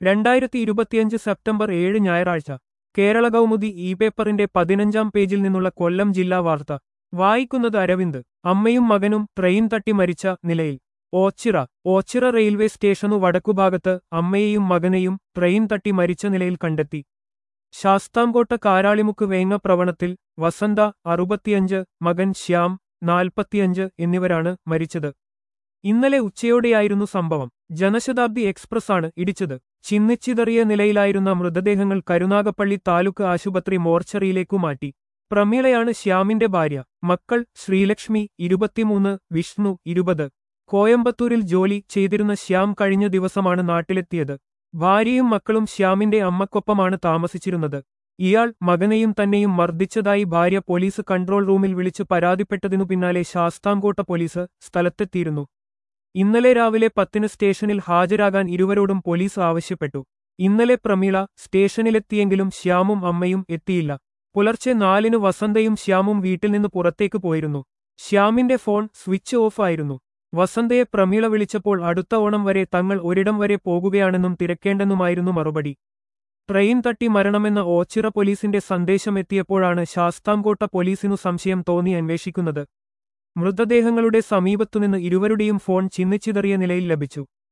രണ്ടായിരത്തി ഇരുപത്തിയഞ്ച് സെപ്റ്റംബർ ഏഴ് ഞായറാഴ്ച കേരള കൗമുദി ഇ പേപ്പറിന്റെ പതിനഞ്ചാം പേജിൽ നിന്നുള്ള കൊല്ലം ജില്ലാ വാർത്ത വായിക്കുന്നത് അരവിന്ദ് അമ്മയും മകനും ട്രെയിൻ തട്ടി മരിച്ച നിലയിൽ ഓച്ചിറ ഓച്ചിറ റെയിൽവേ സ്റ്റേഷനു വടക്കുഭാഗത്ത് അമ്മയെയും മകനെയും ട്രെയിൻ തട്ടി മരിച്ച നിലയിൽ കണ്ടെത്തി ശാസ്താംകോട്ട കാരാളിമുക്ക് വേങ്ങപ്രവണത്തിൽ വസന്ത അറുപത്തിയഞ്ച് മകൻ ശ്യാം നാൽപ്പത്തിയഞ്ച് എന്നിവരാണ് മരിച്ചത് ഇന്നലെ ഉച്ചയോടെയായിരുന്നു സംഭവം ജനശതാബ്ദി എക്സ്പ്രസ് ആണ് ഇടിച്ചത് ചിന്നിച്ചിതറിയ നിലയിലായിരുന്ന മൃതദേഹങ്ങൾ കരുനാഗപ്പള്ളി താലൂക്ക് ആശുപത്രി മോർച്ചറിയിലേക്കു മാറ്റി പ്രമീളയാണ് ശ്യാമിന്റെ ഭാര്യ മക്കൾ ശ്രീലക്ഷ്മി ഇരുപത്തിമൂന്ന് വിഷ്ണു ഇരുപത് കോയമ്പത്തൂരിൽ ജോലി ചെയ്തിരുന്ന ശ്യാം കഴിഞ്ഞ ദിവസമാണ് നാട്ടിലെത്തിയത് ഭാര്യയും മക്കളും ശ്യാമിന്റെ അമ്മക്കൊപ്പമാണ് താമസിച്ചിരുന്നത് ഇയാൾ മകനെയും തന്നെയും മർദ്ദിച്ചതായി ഭാര്യ പോലീസ് കൺട്രോൾ റൂമിൽ വിളിച്ച് പരാതിപ്പെട്ടതിനു പിന്നാലെ ശാസ്താംകോട്ട പോലീസ് സ്ഥലത്തെത്തിയിരുന്നു ഇന്നലെ രാവിലെ പത്തിന് സ്റ്റേഷനിൽ ഹാജരാകാൻ ഇരുവരോടും പോലീസ് ആവശ്യപ്പെട്ടു ഇന്നലെ പ്രമീള സ്റ്റേഷനിലെത്തിയെങ്കിലും ശ്യാമും അമ്മയും എത്തിയില്ല പുലർച്ചെ നാലിന് വസന്തയും ശ്യാമും വീട്ടിൽ നിന്ന് പുറത്തേക്ക് പോയിരുന്നു ശ്യാമിന്റെ ഫോൺ സ്വിച്ച് ഓഫ് ആയിരുന്നു വസന്തയെ പ്രമീള വിളിച്ചപ്പോൾ അടുത്ത ഓണം വരെ തങ്ങൾ ഒരിടം വരെ പോകുകയാണെന്നും തിരക്കേണ്ടെന്നുമായിരുന്നു മറുപടി ട്രെയിൻ തട്ടി മരണമെന്ന ഓച്ചിറ പോലീസിന്റെ സന്ദേശം എത്തിയപ്പോഴാണ് ശാസ്താംകോട്ട പോലീസിനു സംശയം തോന്നി അന്വേഷിക്കുന്നത് മൃതദേഹങ്ങളുടെ സമീപത്തുനിന്ന് ഇരുവരുടെയും ഫോൺ ചിന്നിച്ചിതറിയ നിലയിൽ ലഭിച്ചു